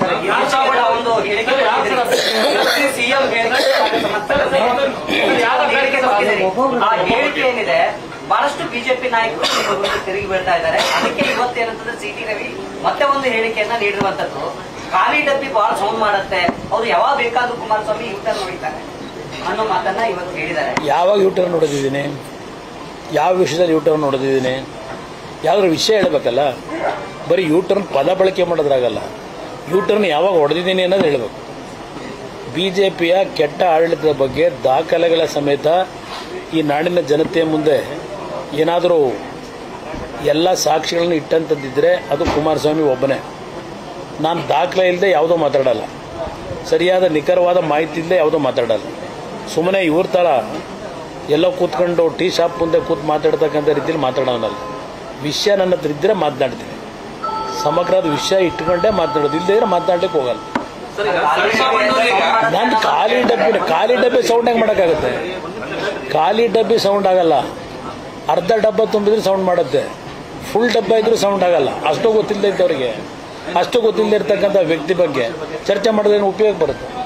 ಕೂಡ ಒಂದು ಹೇಳಿಕೆ ಕೊಟ್ಟಿದ್ದೀರಿ. ಸಿಎಂ ಹೇಳಿಕೆ ಹೇಳಿಕೆ ಕೊಟ್ಟಿದ್ದೀರಿ. ಆ ಹೇಳಿಕೆ ಏನಿದೆ ಬಹಳಷ್ಟು ಬಿಜೆಪಿ ನಾಯಕರು ನಿಮ್ಮ ವಿರುದ್ಧ ತಿರುಗಿ ಬೀಳ್ತಾ ಇದ್ದಾರೆ ಅದಕ್ಕೆ ಇವತ್ತೇನಂತಂದ್ರೆ ಸಿ ಟಿ ರವಿ ಮತ್ತೆ ಒಂದು ಹೇಳಿಕೆಯನ್ನ ನೀಡಿರುವಂತದ್ದು ಖಾಲಿ ಡಬ್ಬಿ ಬಹಳ ಸೌಂಡ್ ಮಾಡುತ್ತೆ ಅವ್ರು ಯಾವಾಗ ಬೇಕಾದ್ರೂ ಕುಮಾರಸ್ವಾಮಿ ಯೂಟರ್ನ್ ಹೊಡಿತಾರೆ ಅನ್ನೋ ಮಾತನ್ನ ಇವತ್ತು ಹೇಳಿದ್ದಾರೆ ಯಾವಾಗ ಯೂಟರ್ನ್ ನೋಡಿದ್ದೀನಿ ಯಾವ ವಿಷಯದಲ್ಲಿ ಯೂಟರ್ನ್ ನೋಡಿದ್ದೀನಿ ಯಾವ್ದಾದ್ರು ವಿಷಯ ಹೇಳಬೇಕಲ್ಲ ಬರೀ ಯೂಟರ್ನ್ ಪದ ಬಳಕೆ ಮಾಡೋದ್ರಾಗಲ್ಲ ಯೂಟರ್ನ್ ಯಾವಾಗ ಹೊಡೆದಿದ್ದೀನಿ ಅನ್ನೋದು ಹೇಳಬೇಕು ಬಿ ಜೆ ಪಿಯ ಕೆಟ್ಟ ಆಡಳಿತದ ಬಗ್ಗೆ ದಾಖಲೆಗಳ ಸಮೇತ ಈ ನಾಡಿನ ಜನತೆಯ ಮುಂದೆ ಏನಾದರೂ ಎಲ್ಲ ಸಾಕ್ಷಿಗಳನ್ನು ಇಟ್ಟಂತದ್ದಿದ್ರೆ ಅದು ಕುಮಾರಸ್ವಾಮಿ ಒಬ್ಬನೇ ನಾನು ದಾಖಲೆ ಇಲ್ಲದೆ ಯಾವುದೋ ಮಾತಾಡಲ್ಲ ಸರಿಯಾದ ನಿಖರವಾದ ಮಾಹಿತಿ ಇಲ್ಲದೆ ಯಾವುದೋ ಮಾತಾಡಲ್ಲ ಸುಮ್ಮನೆ ಇವ್ರ ಥರ ಎಲ್ಲೋ ಕೂತ್ಕೊಂಡು ಟೀ ಶಾಪ್ ಮುಂದೆ ಕೂತ್ ಮಾತಾಡ್ತಕ್ಕಂಥ ರೀತಿಯಲ್ಲಿ ಮಾತಾಡೋನಲ್ಲ ವಿಷಯ ನನ್ನ ಹತ್ರ ಇದ್ದರೆ ಮಾತನಾಡ್ತೀನಿ ಸಮಗ್ರದ ವಿಷಯ ಇಟ್ಕೊಂಡೇ ಮಾತನಾಡೋದು ಇಲ್ಲದೇ ಇದ್ರೆ ಮಾತನಾಡ್ಲಿಕ್ಕೆ ಹೋಗಲ್ಲ ನಾನು ಖಾಲಿ ಡಬ್ಬಿ ಖಾಲಿ ಡಬ್ಬಿ ಸೌಂಡ್ ಹೆಂಗೆ ಮಾಡೋಕ್ಕಾಗುತ್ತೆ ಖಾಲಿ ಡಬ್ಬಿ ಸೌಂಡ್ ಆಗಲ್ಲ ಅರ್ಧ ಡಬ್ಬ ತುಂಬಿದ್ರೆ ಸೌಂಡ್ ಮಾಡುತ್ತೆ ಫುಲ್ ಡಬ್ಬ ಇದ್ರೂ ಸೌಂಡ್ ಆಗಲ್ಲ ಅಷ್ಟು ಗೊತ್ತಿಲ್ಲದೆ ಇದ್ದವ್ರಿಗೆ ಅಷ್ಟು ಗೊತ್ತಿಲ್ಲದೆ ಇರ್ತಕ್ಕಂಥ ವ್ಯಕ್ತಿ ಬಗ್ಗೆ ಚರ್ಚೆ ಮಾಡೋದೇನು ಉಪಯೋಗ ಬರುತ್ತೆ